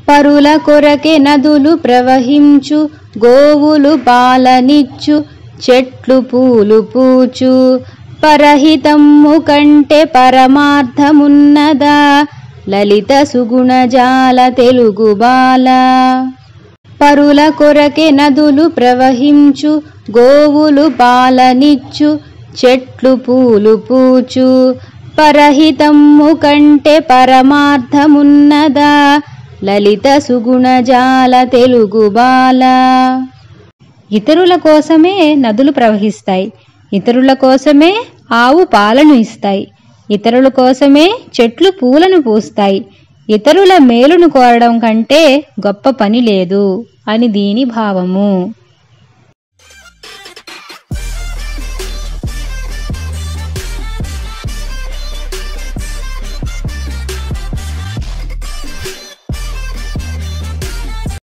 పరుల కొరకే నదులు ప్రవహించు గోవులు పాలనిచ్చు చెట్లు పూలు పూచు పరహితమ్ము కంటే పరమార్థమున్నదా లలిత సుగుణజాల తెలుగు బాల పరుల కొరకే నదులు ప్రవహించు గోవులు పాలనిచ్చు చెట్లు పూలు పూచు పరహితమ్ము కంటే పరమార్థమున్నదా లలిత సుగుణజాల తెలుగు బాల ఇతరుల కోసమే నదులు ప్రవహిస్తాయి ఇతరుల కోసమే ఆవు పాలను ఇస్తాయి ఇతరుల కోసమే చెట్లు పూలను పూస్తాయి ఇతరుల మేలును కోరడం కంటే గొప్ప పని లేదు అని దీని భావము